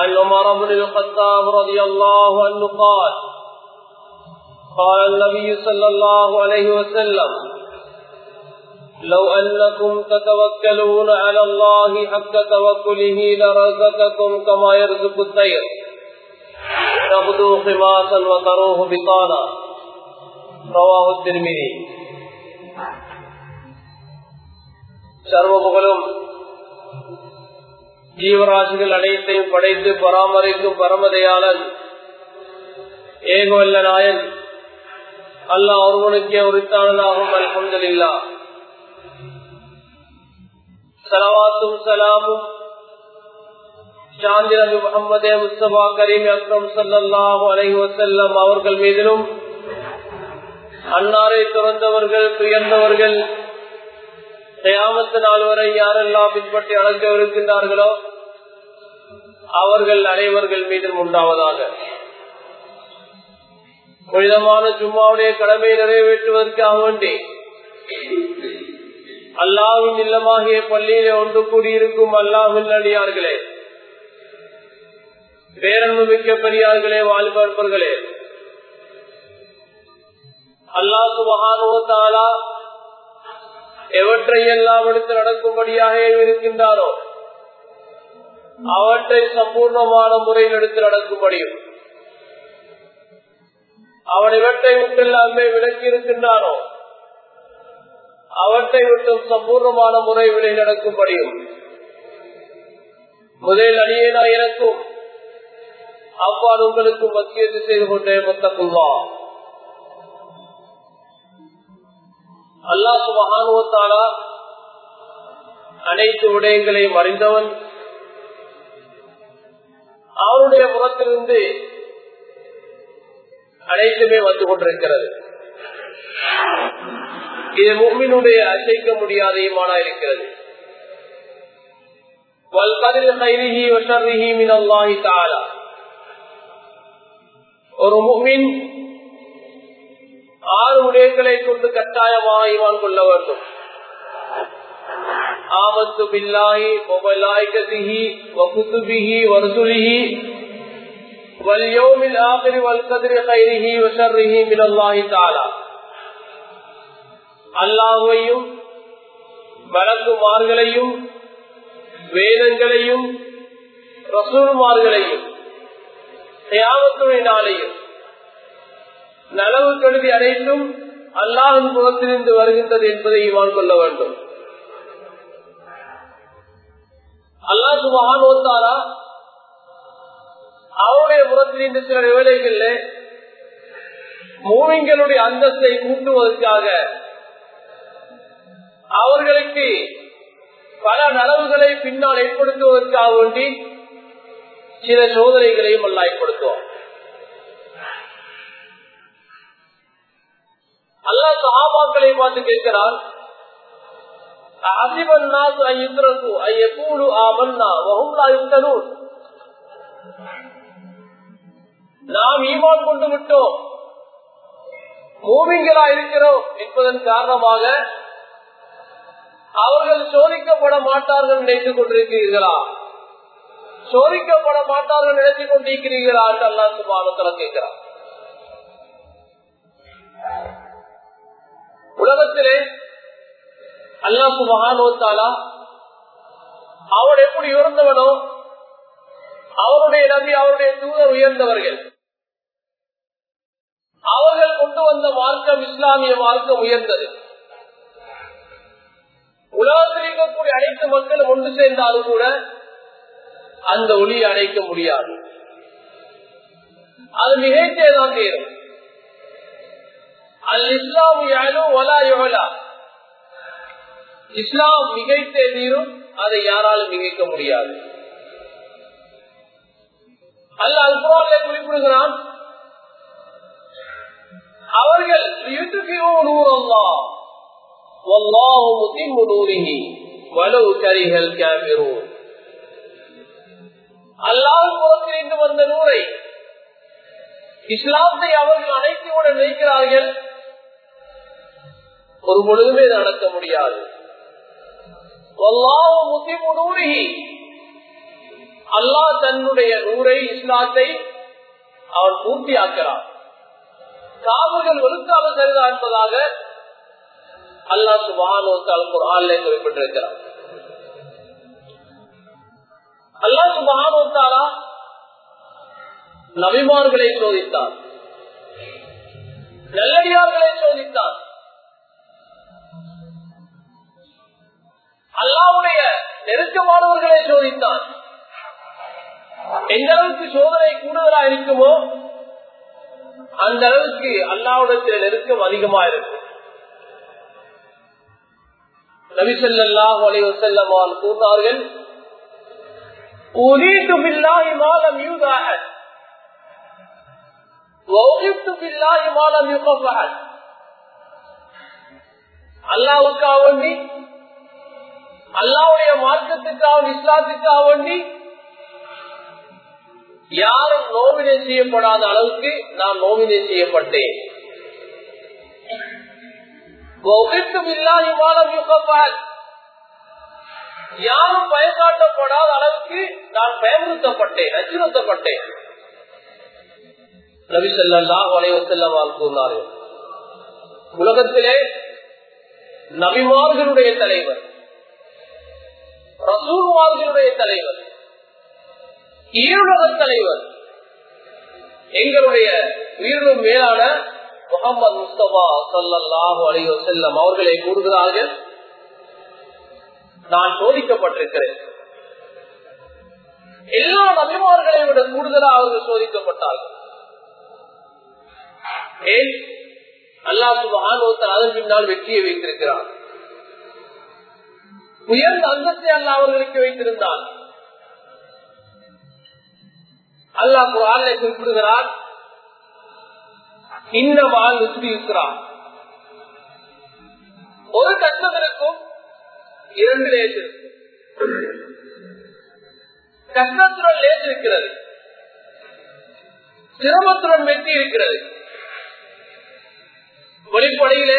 عن عمر بن الخطاب رضي الله عنه قال قال النبي صلى الله عليه وسلم لو أنكم تتوكلون على الله حق توكله لرزقكم كما يرزق الطير تغدو خماسا وتروه بطانا رواه الترمذي சர்வ புகழும் ஜீவராசிகள் அனைத்தையும் படைத்து பராமரிக்கும் பரமதையாளன் ஏகவல்ல நாயன் அல்லா ஒருவனுக்கே உரித்தானதாகும் அல்ஹம்துலில்லா சலவாத்தும் சலாமும் சாந்தி நபி முகமதே முஸ்தபா கரீம் அக்ரம் சல்லாஹூ அலைஹி வசல்லம் அவர்கள் மீதிலும் அன்னாரை துறந்தவர்கள் துயர்ந்தவர்கள் கயாமத்து நாள் வரை யாரெல்லாம் பின்பற்றி அழைக்க இருக்கின்றார்களோ அவர்கள் அனைவர்கள் மீதும் உண்டாவதாக புனிதமான சும்மாவுடைய கடமையை நிறைவேற்றுவதற்காக வேண்டி அல்லாவின் இல்லமாகிய பள்ளியிலே ஒன்று கூடியிருக்கும் அல்லாவின் அடியார்களே பேரன்பு மிக்க பெரியார்களே வாலிபர்களே அல்லாஹு மகானுவத்தாலா எவற்றை எல்லாம் எடுத்து நடக்கும்படியாக இருக்கின்றாரோ அவற்றை சம்பூர்ணமான முறையில் எடுத்து நடக்கும்படியும் அவன் இவற்றை விட்டு எல்லாமே விலக்கி இருக்கின்றானோ அவற்றை விட்டு சம்பூர்ணமான முறை விலை நடக்கும்படியும் முதல் அணியேனா எனக்கும் அவ்வாறு உங்களுக்கு மத்தியது செய்து கொண்டே மொத்தக்குள்வா அல்லா சுபகானுவத்தாலா அனைத்து விடயங்களையும் அறிந்தவன் அவருடைய புறத்திலிருந்து அனைத்துமே வந்து கொண்டிருக்கிறது இது மும்மினுடைய அசைக்க முடியாத ஈமானா இருக்கிறது ஒரு மும்மின் ஆறு விடயங்களை கொண்டு கட்டாயமாக ஈமான் கொள்ள வேண்டும் ஆமத்து பில்லாஹி ஒபலாய்கதிஹி வகுத்துபிஹி வருசுலிஹி واليوم الآخر والقدر خيره وشره من الله تعالى அல்லாஹையும் வழக்குமார்களையும் வேதங்களையும் ரசூல்மார்களையும் தியாகத்துறை நாளையும் நலவு கருதி அனைத்தும் அல்லாஹின் புறத்திலிருந்து வருகின்றது என்பதை இவான் கொள்ள வேண்டும் அல்லாஹு மகானோத்தாரா அவருடைய புறத்திலிருந்து சில வேலைகள்ல மூவிங்களுடைய அந்தஸ்தை கூட்டுவதற்காக அவர்களுக்கு பல நலவுகளை பின்னால் ஏற்படுத்துவதற்காக வேண்டி சில சோதனைகளையும் அல்ல ஏற்படுத்துவோம் அல்லா சஹாபாக்களை பார்த்து கேட்கிறார் நாம் ஈமான் கொண்டு விட்டோம் மூவிங்களா இருக்கிறோம் என்பதன் காரணமாக அவர்கள் சோதிக்கப்பட மாட்டார்கள் நினைத்துக் கொண்டிருக்கிறீர்களா சோதிக்கப்பட மாட்டார்கள் நினைத்துக் கொண்டிருக்கிறீர்களா என்று அல்லா சுபானத்தில் கேட்கிறார் உலகத்திலே அல்லாஹு மகானோத்தாலா அவன் எப்படி உயர்ந்தவனோ அவருடைய நம்பி அவருடைய தூதர் உயர்ந்தவர்கள் அவர்கள் கொண்டு வந்த மார்க்கம் இஸ்லாமிய மார்க்கம் உயர்ந்தது உலகத்தில் இருக்கக்கூடிய அனைத்து மக்களும் ஒன்று சேர்ந்தாலும் கூட அந்த ஒளியை அடைக்க முடியாது அது மிகைத்தேதான் தேரும் அல் இஸ்லாம் ஒலா யோலா இஸ்லாம் மிகைத்தே தீரும் அதை யாராலும் மிகைக்க முடியாது அல்ல அல்புராலே குறிப்பிடுகிறான் அவர்கள் நூறல்லா والله متم نوره ولو كره الكافرون அல்லாஹ் புறத்திலிருந்து வந்த நூரை இஸ்லாத்தை அவர்கள் அனைத்துடன் நினைக்கிறார்கள் ஒரு பொழுதுமே நடக்க முடியாது அல்லாஹ் தன்னுடைய நூரை இஸ்லாத்தை அவன் பூர்த்தியாக்கிறான் காவுகள் ஒழுக்காக சரிதா என்பதாக அல்லா சுபானோத்தால் குரான்ல குறிப்பிட்டிருக்கிறார் அல்லா சுபானோத்தாலா நபிமார்களை சோதித்தார் நல்லடியார்களை சோதித்தார் அல்லாவுடைய நெருக்கமானவர்களை சோதித்தான் எந்த அளவுக்கு சோதனை கூடுதலா இருக்குமோ அந்த அளவுக்கு அல்லாவுடைய நெருக்கம் அதிகமா இருக்கும் நபிசல்லா வலைய செல்லமான் கூறினார்கள் أريد بالله ما لم يوضع وأغبت بالله ما لم يقف أحد அல்லாவுக்காக வேண்டி அல்லாவுடைய மார்க்கத்துக்காக இஸ்லாத்துக்காக வேண்டி யாரும் நோவினை செய்யப்படாத அளவுக்கு நான் நோவினை செய்யப்பட்டேன் யாரும் பயன்காட்டப்படாத அளவுக்கு நான் பயமுறுத்தப்பட்டேன் அச்சுறுத்தப்பட்டேன் நபி சொல்லா வலைவசல்லவால் கூறினார்கள் உலகத்திலே நபிமார்களுடைய தலைவர் ரசூல்மார்களுடைய தலைவர் ஈருலக தலைவர் எங்களுடைய உயிரிலும் மேலான முகமது முஸ்தபா சல்லாஹூ அலி வசல்லம் அவர்களை கூறுகிறார்கள் நான் சோதிக்கப்பட்டிருக்கிறேன் எல்லா நபிமார்களை விட கூடுதலாக அவர்கள் சோதிக்கப்பட்டார்கள் ஏன் அல்லாஹ் சுபான் அதன் பின்னால் வெற்றியை வைத்திருக்கிறார் உயர்ந்த அந்தத்தை அல்ல அவர்களுக்கு வைத்திருந்தார் அல்லாஹ் குரானை குறிப்பிடுகிறார் இந்த வாழ் இருக்கிறார் ஒரு கஷ்டத்திற்கும் இரண்டு லேஸ் இருக்கும் கஷ்டத்துடன் லேஸ் இருக்கிறது சிரமத்துடன் வெற்றி இருக்கிறது வெளிப்படையிலே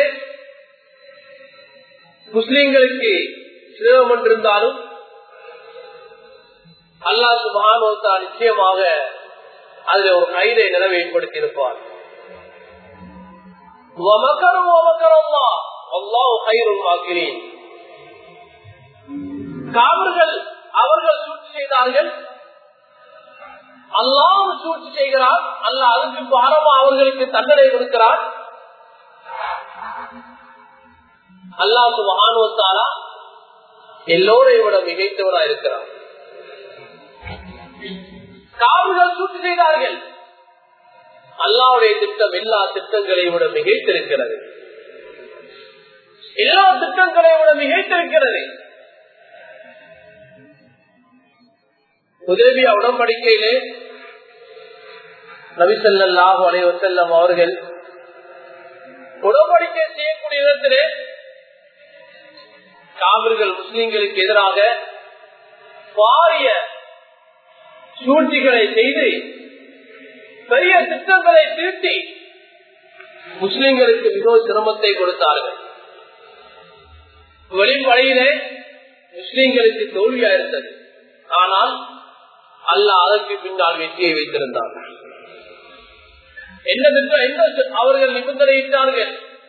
முஸ்லிம்களுக்கு சிரமம் என்றிருந்தாலும் அல்லா சுபானோத்தா நிச்சயமாக அதில் ஒரு கைதை நிலவை ஏற்படுத்தி இருப்பார் காவர்கள் அவர்கள் சூழ்ச்சி செய்தார்கள் அல்லாஹ் சூழ்ச்சி செய்கிறார் அல்ல அதுக்கு பாரமா அவர்களுக்கு தண்டனை கொடுக்கிறார் அல்லாஹு மகானுவத்தாலா எல்லோரையும் விட மிகைத்தவனா இருக்கிறார் காவல்கள் சூழ்ச்சி செய்தார்கள் அல்லாவுடைய திட்டம் எல்லா திட்டங்களையும் விட மிகைத்திருக்கிறது எல்லா திட்டங்களையும் விட மிகைத்திருக்கிறது உதவியா உடன்படிக்கையிலே நபிசல்லாஹு அலைவசல்லம் அவர்கள் உடன்படிக்கை செய்யக்கூடிய விதத்திலே காவிர்கள் முஸ்லிம்களுக்கு எதிராக பாரிய சூழ்ச்சிகளை செய்து பெரிய திட்டங்களை தீட்டி முஸ்லிம்களுக்கு மிகவும் சிரமத்தை கொடுத்தார்கள் வெளிப்படையிலே முஸ்லிம்களுக்கு தோல்வியா இருந்தது ஆனால் அல்ல அதற்கு பின்னால் வெற்றியை வைத்திருந்தார் என்ன திட்டம் என்ன அவர்கள் நிபந்தனையிட்டார்கள்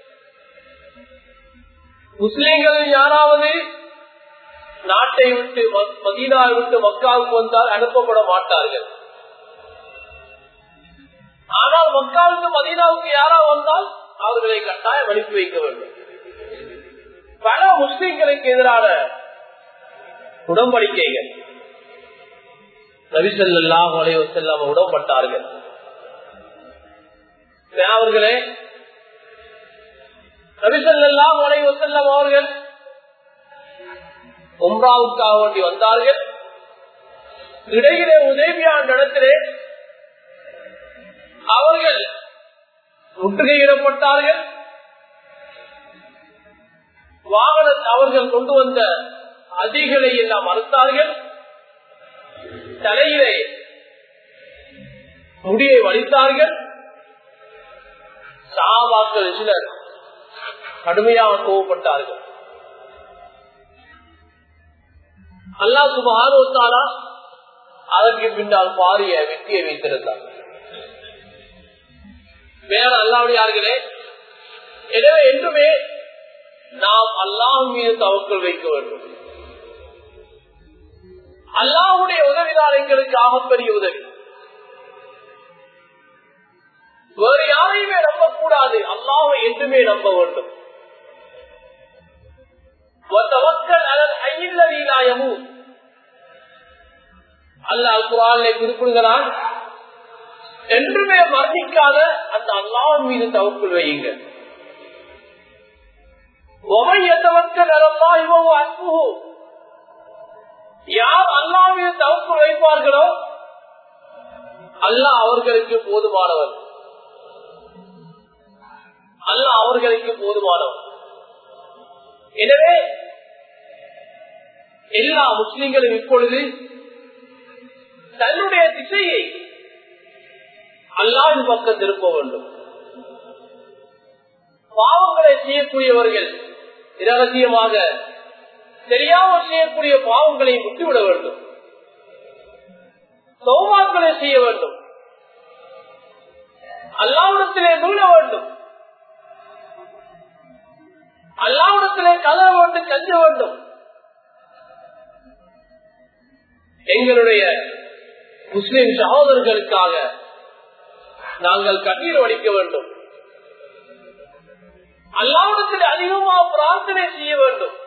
முஸ்லிம்கள் யாராவது நாட்டை விட்டு மதீனாவை விட்டு மக்காவுக்கு வந்தால் அனுப்பப்பட மாட்டார்கள் ஆனால் மக்காவுக்கு மதீனாவுக்கு யாராவது வந்தால் அவர்களை கட்டாயம் அனுப்பி வைக்க வேண்டும் பல முஸ்லிம்களுக்கு எதிரான உடன்படிக்கைகள் நபிசல்லாஹ் அலைவசல்லாம் உடன்பட்டார்கள் அவர்களே நபிசல்லாஹ் அலைவசல்லம் அவர்கள் உம்ராவுக்காக வேண்டி வந்தார்கள் இடையிலே உதவியான இடத்திலே அவர்கள் முற்றுகையிடப்பட்டார்கள் வாகன அவர்கள் கொண்டு வந்த அதிகளை எல்லாம் மறுத்தார்கள் தலையிலே முடியை வலித்தார்கள் சாபாக்கள் சிலர் கடுமையாக கோவப்பட்டார்கள் அல்லா சுபானோத்தாலா அதற்கு பின்னால் பாரிய வெற்றியை வைத்திருந்தார் வேற அல்லாவுடையார்களே எனவே என்றுமே நாம் அல்லாஹ் மீது தவக்கல் வைக்க வேண்டும் அல்லாஹுடைய உதவிதான் எங்களுக்கு ஆகப்பெரிய உதவி வேறு யாரையுமே நம்பக்கூடாது அல்லாஹை என்றுமே நம்ப வேண்டும் அல்லாஹ் குரானை குறிப்பிடுகிறான் என்றுமே மரணிக்காத அந்த அல்லாஹ் மீது தவக்குள் வையுங்க யார் அல்லாஹ் மீது தவக்குள் வைப்பார்களோ அல்லாஹ் அவர்களுக்கு போதுமானவர் அல்லாஹ் அவர்களுக்கு போதுமானவர் எனவே எல்லா முஸ்லிம்களும் இப்பொழுது தன்னுடைய திசையை அல்லாவின் பக்கம் திருப்ப வேண்டும் பாவங்களை செய்யக்கூடியவர்கள் இரகசியமாக தெரியாமல் செய்யக்கூடிய பாவங்களை விட்டுவிட வேண்டும் சௌமாக்களை செய்ய வேண்டும் அல்லாவிடத்திலே நூல வேண்டும் அல்லாவிடத்திலே கதை கொண்டு கஞ்ச வேண்டும் எங்களுடைய முஸ்லிம் சகோதரர்களுக்காக நாங்கள் கண்ணீர் வடிக்க வேண்டும் அல்லாவிடத்தில் அதிகமாக பிரார்த்தனை செய்ய வேண்டும்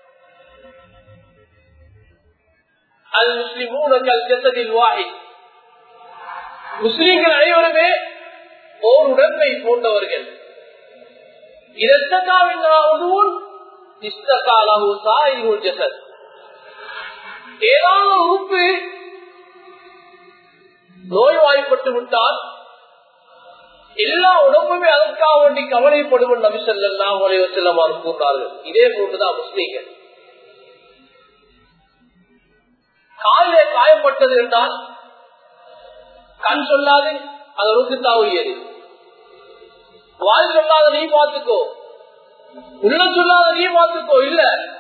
அல் முஸ்லிமூன கல் ஜசதில் வாஹி முஸ்லிம்கள் அனைவருமே ஓர் உடம்பை போன்றவர்கள் இதற்காவின் இஸ்தகாலு சாயிகுல் ஜசத் ஏதாவது உறுப்பு நோய்வாய்ப்பட்டு விட்டால் எல்லா உடம்புமே அதற்காக வேண்டி கவலைப்படுவோம் நபி சொல்லலாம் உலக செல்லமாறு கூறினார்கள் இதே போன்றுதான் முஸ்லீம்கள் காலிலே காயப்பட்டது என்றால் கண் சொல்லாது அதற்கு தாவியது வாய் சொல்லாத நீ பார்த்துக்கோ உள்ள சொல்லாத நீ பார்த்துக்கோ இல்ல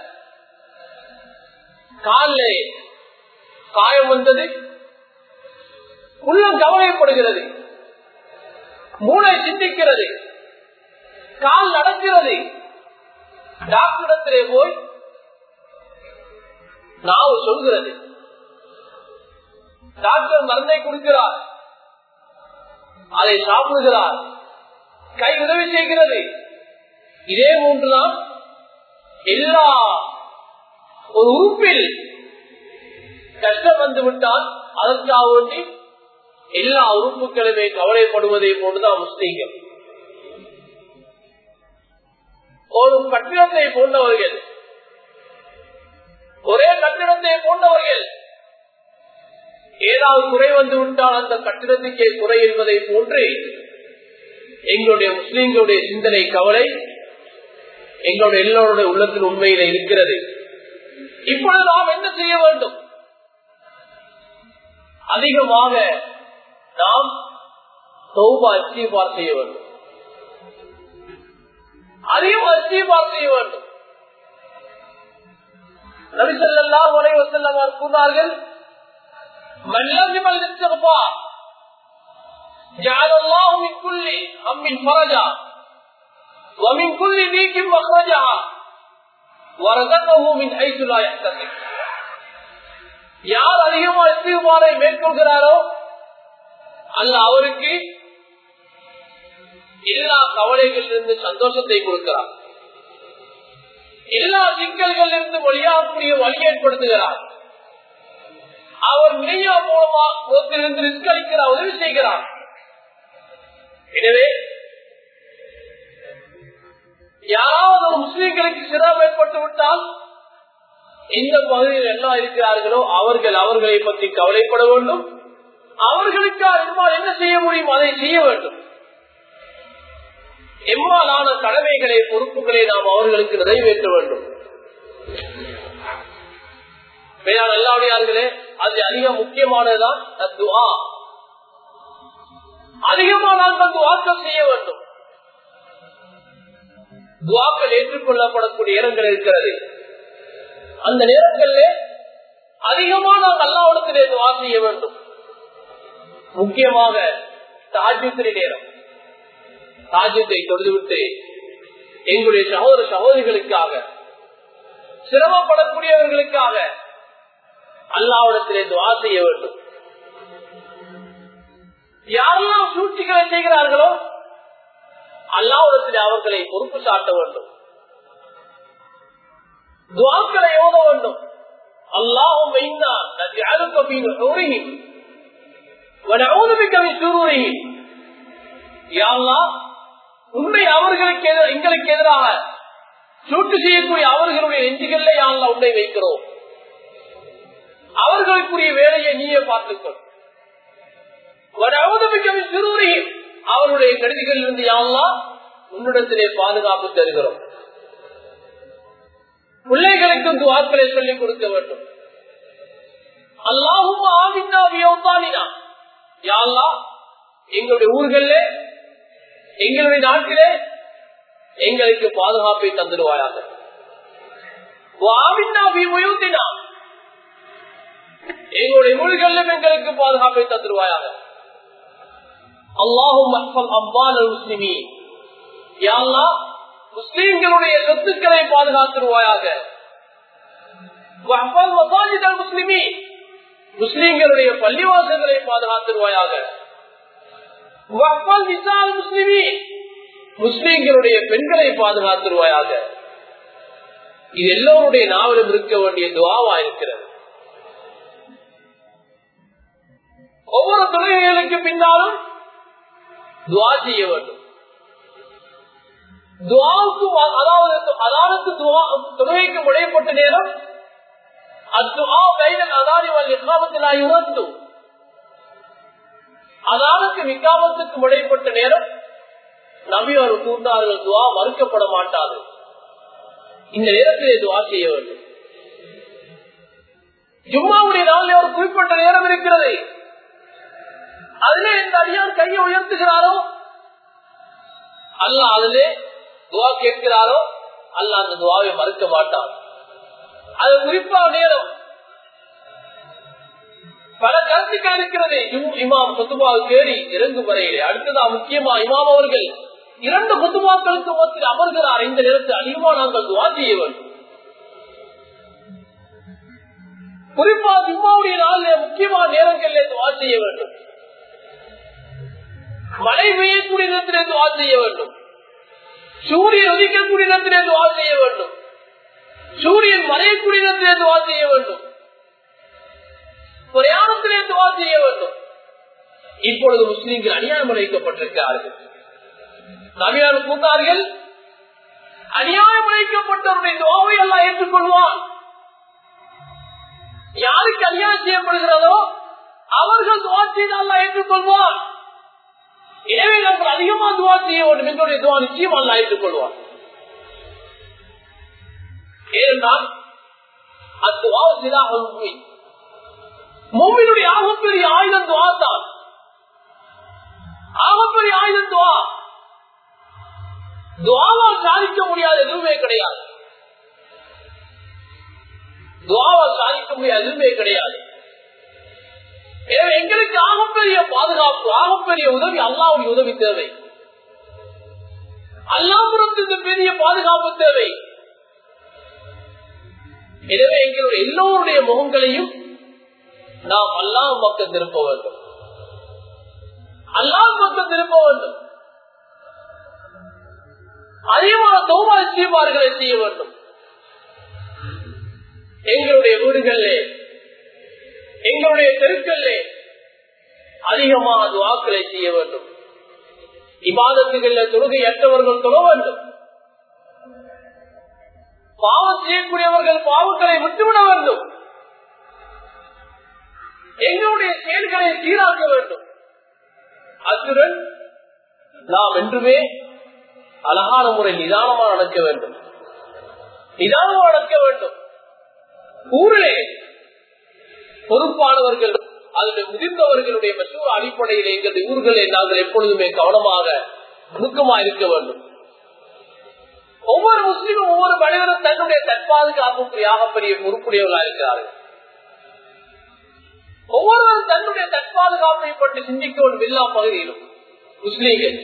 காலிலே காயம் வந்தது உள்ளம் கவலைப்படுகிறது மூளை சிந்திக்கிறது கால் நடக்கிறது டாக்டரிடத்திலே போய் நாவு சொல்கிறது டாக்டர் மருந்தை கொடுக்கிறார் அதை சாப்பிடுகிறார் கை உதவி செய்கிறது இதே போன்றுதான் எல்லா ஒரு உறுப்பில் கஷ்டம் வந்து விட்டால் அதற்காக வேண்டி எல்லா உறுப்புகளுமே கவலைப்படுவதை போன்றுதான் முஸ்லீம்கள் ஒரு கட்டிடத்தை போன்றவர்கள் ஒரே கட்டிடத்தை போன்றவர்கள் ஏதாவது குறை வந்து விட்டால் அந்த கட்டிடத்துக்கே குறை என்பதை போன்று எங்களுடைய முஸ்லீம்களுடைய சிந்தனை கவலை எங்களுடைய எல்லோருடைய உள்ளத்தில் உண்மையில இருக்கிறது இப்பொழுது நாம் என்ன செய்ய வேண்டும் அதிகமாக நாம் சௌபா அச்சீபார் செய்ய வேண்டும் அதிகம் அச்சீபார் செய்ய வேண்டும் நபிசல்லாம் உரை வசல்லம் கூறினார்கள் من الاستغفار جعل الله من كل هم فرجا ومن كل ضيق مخرجا ورزقه من حيث لا يحتسب யார் அதிகமா இஸ்திகுமாரை மேற்கொள்கிறாரோ அல்ல அவருக்கு எல்லா கவலைகளிலிருந்து சந்தோஷத்தை கொடுக்கிறார் எல்லா சிக்கல்களிலிருந்து வழியாகக்கூடிய வழி ஏற்படுத்துகிறார் அவர் வினையா மூலமா ஒருத்திலிருந்து ரிஸ்க் அளிக்கிறார் உதவி செய்கிறார் எனவே யாராவது ஒரு முஸ்லீம்களுக்கு சிரமம் ஏற்பட்டு விட்டால் இந்த பகுதியில் எல்லாம் இருக்கிறார்களோ அவர்கள் அவர்களை பற்றி கவலைப்பட வேண்டும் அவர்களுக்கு எம்மால் என்ன செய்ய முடியும் அதை செய்ய வேண்டும் எம்மாலான கடமைகளை பொறுப்புகளை நாம் அவர்களுக்கு நிறைவேற்ற வேண்டும் எல்லாவுடையார்களே அது அதிக முக்கியமானதுதான் துவா அதிகமாக நாங்கள் துவாக்கள் செய்ய வேண்டும் துவாக்கள் ஏற்றுக்கொள்ளப்படக்கூடிய நேரங்கள் இருக்கிறது அந்த நேரங்களில் அதிகமா நாம் அல்லாவிடத்திலே துவா செய்ய வேண்டும் முக்கியமாக தாஜ்யத்திரி நேரம் தாஜ்யத்தை தொழுதுவிட்டு எங்களுடைய சகோதர சகோதரிகளுக்காக சிரமப்படக்கூடியவர்களுக்காக அல்லாவிடத்திலே துவா செய்ய வேண்டும் யாரெல்லாம் சூழ்ச்சிகளை செய்கிறார்களோ அல்லாவிடத்திலே அவர்களை பொறுப்பு சாட்ட வேண்டும் துவாக்களை ஓத வேண்டும் அல்லாஹும் உண்மை அவர்களுக்கு எங்களுக்கு எதிராக சூட்டு செய்யக்கூடிய அவர்களுடைய நெஞ்சுகள்ல யாழ்லா உன்னை வைக்கிறோம் அவர்களுக்குரிய வேலையை நீயே பார்த்துக்கொள் சிறுவரையும் அவருடைய கருதிகளில் இருந்து யாழ்லா உன்னிடத்திலே பாதுகாப்பு தருகிறோம் பிள்ளைகளுக்கும் துவாக்களை சொல்லிக் கொடுக்க வேண்டும் அல்லாஹும் ஆவினா வியோத்தானினா யாழ்லா எங்களுடைய ஊர்களே எங்களுடைய நாட்டிலே எங்களுக்கு பாதுகாப்பை தந்துடுவாயாக எங்களுடைய ஊர்களிலும் எங்களுக்கு பாதுகாப்பை தந்துடுவாயாக அல்லாஹும் அம்பான் முஸ்லிமி யாழ்லா முஸ்லீம்களுடைய சொத்துக்களை பாதுகாத்துருவாயாக முஸ்லிமி முஸ்லீம்களுடைய பள்ளிவாசல்களை பாதுகாத்துருவாயாக முஸ்லிமி முஸ்லீம்களுடைய பெண்களை பாதுகாத்துருவாயாக இது எல்லோருடைய நாவலும் இருக்க வேண்டிய துவாவா இருக்கிறது ஒவ்வொரு தொழுகைகளுக்கு பின்னாலும் துவா செய்ய வேண்டும் துவாவுக்கு அதாவது அதானுக்கு தொழுகைக்கு முடையப்பட்ட நேரம் அத்துவா கைதல் அதானி இஸ்லாமத்தில் ஆயுதம் அதானுக்கு விக்காமத்துக்கு முடையப்பட்ட நேரம் நபி அவர் கூர்ந்தார்கள் துவா மறுக்கப்பட மாட்டாது இந்த நேரத்திலே துவா செய்ய வேண்டும் ஜும்மாவுடைய நாளில் ஒரு குறிப்பிட்ட நேரம் இருக்கிறது அதிலே இந்த அடியார் கையை உயர்த்துகிறாரோ அல்ல அதிலே துவா கேட்கிறாரோ அல்ல அந்த துவாவை மறுக்க மாட்டான் அது குறிப்பா நேரம் பல கருத்துக்கள் இருக்கிறது இமாம் குத்துபாவை தேடி இறங்கும் வரையிலே அடுத்ததா முக்கியமா இமாம் அவர்கள் இரண்டு குத்துபாக்களுக்கு மத்தியில் அமர்கிறார் இந்த நேரத்தில் அதிகமா நாங்கள் துவா செய்ய வேண்டும் குறிப்பா ஜும்மாவுடைய நாளில் முக்கியமான நேரங்களில் துவா செய்ய வேண்டும் மழை பெய்யக்கூடிய நேரத்திலே துவா செய்ய வேண்டும் சூரியன் உதிக்கக்கூடிய நேரத்திலே துவா செய்ய வேண்டும் சூரியன் மறையக்கூடிய நேரத்திலே துவா செய்ய வேண்டும் பிரயாணத்திலே துவா செய்ய வேண்டும் இப்பொழுது முஸ்லீம்கள் அநியாயம் அழைக்கப்பட்டிருக்கிறார்கள் நவியார் கூட்டார்கள் அநியாயம் அழைக்கப்பட்டவருடைய துவாவை எல்லாம் ஏற்றுக்கொள்வான் யாருக்கு அநியாயம் செய்யப்படுகிறதோ அவர்கள் துவா செய்தால் ஏற்றுக்கொள்வான் எனவே நாங்கள் அதிகமா துவா செய்ய வேண்டும் எங்களுடைய துவா நிச்சயம் அல்ல ஏற்றுக்கொள்வான் ஏனென்றால் அத்துவா சிலாக உண்மை மூமினுடைய ஆகப்பெரிய ஆயுதம் துவா தான் ஆகப்பெரிய ஆயுதம் துவா துவாவால் சாதிக்க முடியாத எதுவுமே கிடையாது துவாவால் சாதிக்க முடியாத எதுவுமே கிடையாது எனவே எங்களுக்கு ஆகப்பெரிய பாதுகாப்பு ஆகப்பெரிய உதவி அல்லாவுடைய உதவி தேவை அல்லாபுரத்துக்கு பெரிய பாதுகாப்பு தேவை எனவே எங்களுடைய எல்லோருடைய முகங்களையும் நாம் அல்லாஹ் பக்கம் திருப்ப வேண்டும் அல்லாஹ் பக்கம் திருப்ப வேண்டும் அதிகமான தோமா சீமார்களை செய்ய வேண்டும் எங்களுடைய வீடுகளிலே எங்களுடைய தெருக்களிலே அதிகமாக துவாக்களை செய்ய வேண்டும் இபாதத்துகளில் தொழுகையற்றவர்கள் தொழ வேண்டும் பாவம் செய்யக்கூடியவர்கள் பாவங்களை விட்டுவிட வேண்டும் எங்களுடைய செயல்களை சீராக்க வேண்டும் அத்துடன் நாம் என்றுமே அழகான முறை நிதானமா நடக்க வேண்டும் நிதானமா நடக்க வேண்டும் ஊரிலே பொறுப்பானவர்கள் அதனுடைய முதிர்ந்தவர்களுடைய மசூர் அடிப்படையில் எங்களுடைய ஊர்களில் நாங்கள் எப்பொழுதுமே கவனமாக நுணுக்கமா இருக்க வேண்டும் ஒவ்வொரு முஸ்லீமும் ஒவ்வொரு மனிதனும் தன்னுடைய தற்பாதுகாப்புக்குரியாக பெரிய பொறுப்புடையவர்களா இருக்கிறார்கள் ஒவ்வொருவரும் தன்னுடைய தற்பாதுகாப்பை பற்றி சிந்திக்க வேண்டும் எல்லா பகுதியிலும் முஸ்லீம்கள்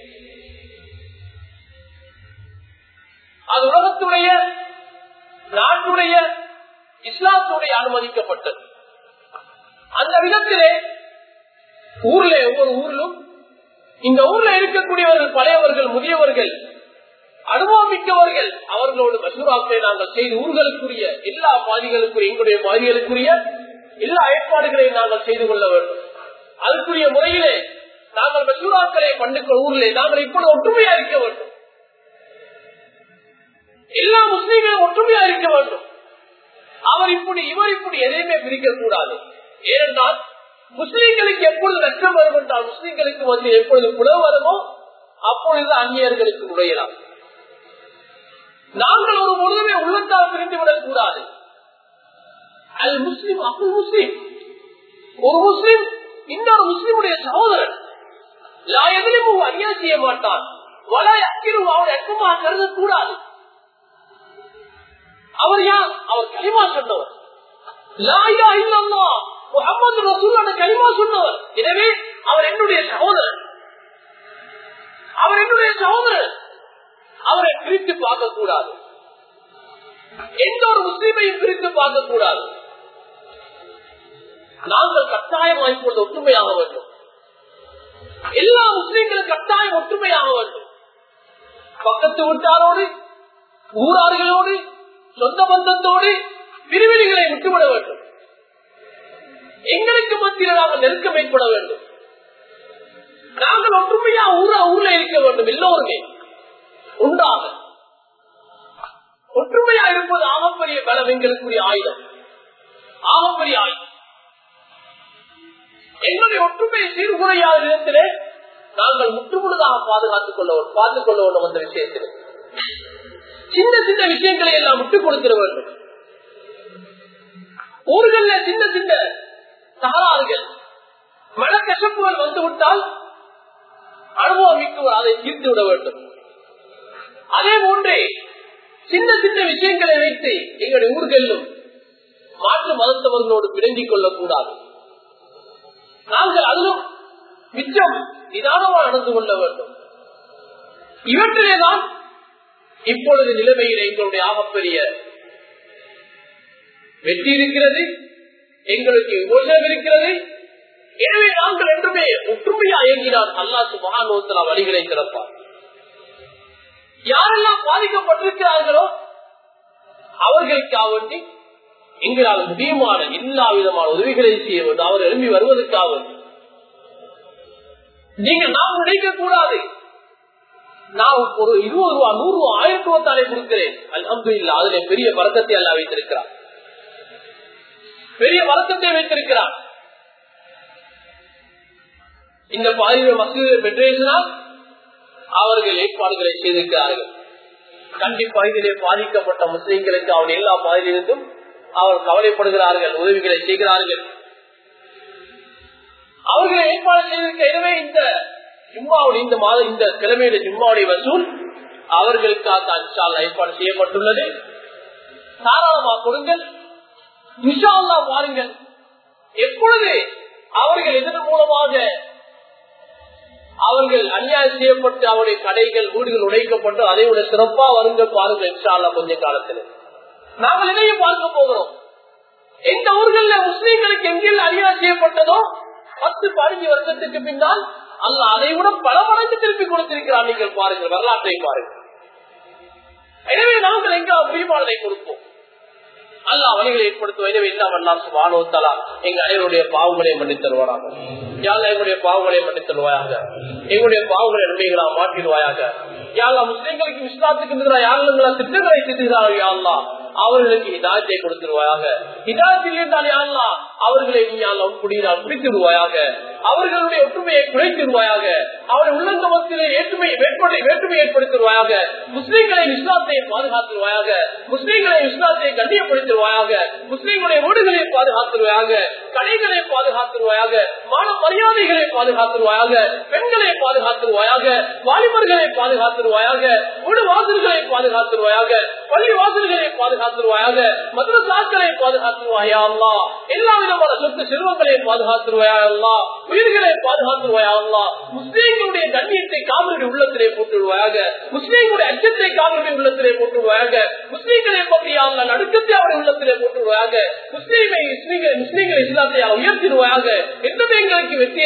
அது உலகத்துடைய நாட்டுடைய இஸ்லாத்துடைய அனுமதிக்கப்பட்டது அந்த விதத்திலே ஊர்ல ஒவ்வொரு ஊரிலும் இந்த ஊர்ல இருக்கக்கூடியவர்கள் பழையவர்கள் முதியவர்கள் அனுபவமிக்கவர்கள் அவர்களோடு மசூராக்களை நாங்கள் செய்து ஊர்களுக்குரிய எல்லா பாதிகளுக்குரிய எங்களுடைய பாதிகளுக்குரிய எல்லா ஏற்பாடுகளையும் நாங்கள் செய்து கொள்ள வேண்டும் அதுக்குரிய முறையிலே நாங்கள் மசூராக்களை பண்டுக்க ஊரிலே நாங்கள் இப்பொழுது ஒற்றுமையா இருக்க வேண்டும் எல்லா முஸ்லீம்களும் ஒற்றுமையா இருக்க வேண்டும் அவர் இப்படி இவர் இப்படி எதையுமே பிரிக்க கூடாது ஏனென்றால் முஸ்லீம்களுக்கு எப்பொழுது நஷ்டம் வரும் என்றால் முஸ்லீம்களுக்கு வந்து எப்பொழுது புலவு வருமோ அப்பொழுது அந்நியர்களுக்கு நுழையலாம் நாங்கள் ஒரு முழுமே உள்ளத்தால் பிரிந்து விடக் கூடாது அல் முஸ்லிம் அப்துல் முஸ்லிம் ஒரு முஸ்லிம் இன்னொரு முஸ்லிமுடைய சகோதரன் எதிலும் அநியா செய்ய மாட்டான் வள அக்கிரும் அவன் அற்பமாக கருதக்கூடாது அவர் யார் அவர் களிமா சொன்னவர் லாயா இல்லம்மா முகமது ரசூல் களிமா சொன்னவர் எனவே அவர் என்னுடைய சகோதரன் அவர் என்னுடைய சகோதரன் அவரை பிரித்து பார்க்க கூடாது எந்த ஒரு முஸ்லீமையும் பிரித்து பார்க்க கூடாது நாங்கள் கட்டாயம் இப்பொழுது ஒற்றுமையாக வேண்டும் எல்லா முஸ்லீம்களும் கட்டாயம் ஒற்றுமையாக வேண்டும் பக்கத்து வீட்டாரோடு ஊரார்களோடு சொந்த பந்தத்தோடு பிரிவினைகளை விட்டுவிட வேண்டும் எங்களுக்கு மத்தியில் நாங்கள் நெருக்கம் ஏற்பட வேண்டும் நாங்கள் ஒற்றுமையா ஊரா ஊர்ல இருக்க வேண்டும் எல்லோருமே உண்டாக ஒற்றுமையா இருப்பது ஆகப்பெரிய பலம் எங்களுக்குரிய ஆயுதம் ஆகப்பெரிய ஆயுதம் எங்களுடைய ஒற்றுமையை சீர்குறையாத விதத்திலே நாங்கள் முற்றுமுழுதாக பாதுகாத்துக் கொள்ள பார்த்துக் கொள்ள வேண்டும் அந்த விஷயத்தில் சின்ன சின்ன விஷயங்களை எல்லாம் விட்டுக் கொடுத்திட வேண்டும் ஊர்கள சின்ன சின்ன தகராறுகள் மனக்கசப்புகள் வந்து விட்டால் அனுபவமிக்கு அதை தீர்த்து விட வேண்டும் அதே போன்றே சின்ன சின்ன விஷயங்களை வைத்து எங்களுடைய ஊர்களிலும் மாற்று மதத்தவர்களோடு பிணைந்திக் கொள்ளக்கூடாது நாங்கள் அதிலும் மிச்சம் நிதானமாக நடந்து கொள்ள வேண்டும் இவற்றிலேதான் இப்பொழுது நிலைமையில் எங்களுடைய ஆகப்பெரிய வெற்றி இருக்கிறது எங்களுக்கு விமோசனம் இருக்கிறது எனவே நாங்கள் என்றுமே ஒற்றுமையா இயங்கினால் அல்லாசு மகாநோத்தலா வழிகளை திறப்பார் யாரெல்லாம் பாதிக்கப்பட்டிருக்கிறார்களோ அவர்களுக்காக வேண்டி எங்களால் முடியுமான எல்லா விதமான உதவிகளை செய்ய வேண்டும் அவர் எழும்பி வருவதற்காக நீங்க நாம் நினைக்க கூடாது நான் ஒரு இருபது ரூபா நூறு ரூபா ஆயிரத்தி ரூபாத்தாலே கொடுக்கிறேன் அலமது இல்ல அதுல பெரிய வழக்கத்தை அல்ல வைத்திருக்கிறார் பெரிய வழக்கத்தை வைத்திருக்கிறார் இந்த பாதிப்பு மக்கள் பெற்றேசினால் அவர்கள் ஏற்பாடுகளை செய்திருக்கிறார்கள் கண்டிப்பா இதிலே பாதிக்கப்பட்ட முஸ்லிம்களுக்கு அவன் எல்லா பாதிலிருந்தும் அவர் கவலைப்படுகிறார்கள் உதவிகளை செய்கிறார்கள் அவர்களை ஏற்பாடு செய்திருக்க எனவே இந்த ஜும்மாவுடைய இந்த மாதம் இந்த கிழமையுடைய ஜும்மாவுடைய வசூல் அவர்களுக்காக தான் ஏற்பாடு செய்யப்பட்டுள்ளது தாராளமா கொடுங்கள் விஷாலா பாருங்கள் எப்பொழுது அவர்கள் இதன் மூலமாக அவர்கள் அநியாயம் செய்யப்பட்டு அவருடைய கடைகள் வீடுகள் உடைக்கப்பட்டு அதை விட சிறப்பா வருங்க பாருங்க இன்ஷால்லா கொஞ்ச காலத்தில் நாங்கள் இதையும் பார்க்க போகிறோம் எந்த ஊர்கள்ல முஸ்லீம்களுக்கு எங்கெல்லாம் அநியாயம் செய்யப்பட்டதோ பத்து பதினஞ்சு வருஷத்துக்கு பின்னால் அல்ல அதை விட பல மடங்கு திருப்பி கொடுத்திருக்கிறார் நீங்கள் பாருங்கள் வரலாற்றை பாருங்கள் எனவே நாங்கள் எங்க முடிவாளரை கொடுப்போம் அல்ல வழிகளை ஏற்படுத்துவோம் எனவே என்ன பண்ணலாம் சுபானோத்தலா எங்க அனைவருடைய பாவங்களை மன்னித் தருவாராக யாழ் எங்களுடைய பாவங்களை மன்னித் தருவாயாக எங்களுடைய பாவங்களை நன்மைகளா மாற்றிடுவாயாக யாழ்லா முஸ்லீம்களுக்கு இஸ்லாத்துக்கு யாழ்லங்களா திட்டங்களை திட்டுகிறார்கள் யாழ்லா அவர்களுக்கு இதாயத்தை கொடுத்துருவாயாக இதாயத்தில் இருந்தால் யாழ்லா அவர்களை நீ குடியினால் பிடித்திடுவாயாக அவர்களுடைய ஒற்றுமையை குறைத்திடுவாயாக அவருடைய உள்ளங்க மத்தியிலே ஏற்றுமை வேற்றுமை வேற்றுமை ஏற்படுத்திடுவாயாக முஸ்லீம்களை இஸ்லாத்தை பாதுகாத்துருவாயாக முஸ்லீம்களை இஸ்லாத்தை கண்ணியப்படுத்திடுவாயாக முஸ்லீம்களுடைய வீடுகளை பாதுகாத்துருவாயாக கடைகளை பாதுகாத்துருவாயாக மான மரியாதைகளை பாதுகாத்துருவாயாக பெண்களை பாதுகாத்துருவாயாக வாலிபர்களை பாதுகாத்துருவாயாக வீடு வாசல்களை பாதுகாத்துருவாயாக பள்ளி வாசல்களை பாதுகாத்துருவாயாக மதுரசாக்களை பாதுகாத்துருவாயா அல்லா எல்லா விதமான சொத்து செல்வங்களை பாதுகாத்துருவாயா அல்லா உயிர்களை பாதுகாத்துருவாயா அல்லா முஸ்லீம்களுடைய கண்ணியத்தை காவலுடைய உள்ளத்திலே போட்டுருவாயாக முஸ்லீம்களுடைய அச்சத்தை காவலுடைய உள்ளத்திலே போட்டுருவாயாக முஸ்லீம்களை பற்றியான நடுக்கத்தை அவருடைய உள்ளத்திலே போட்டுருவாயாக முஸ்லீமை முஸ்லீம்களை முஸ்லீம்களை இஸ்லாத்தை உயர்த்திடுவாயாக எந்த எங்களுக்கு வெற்றியை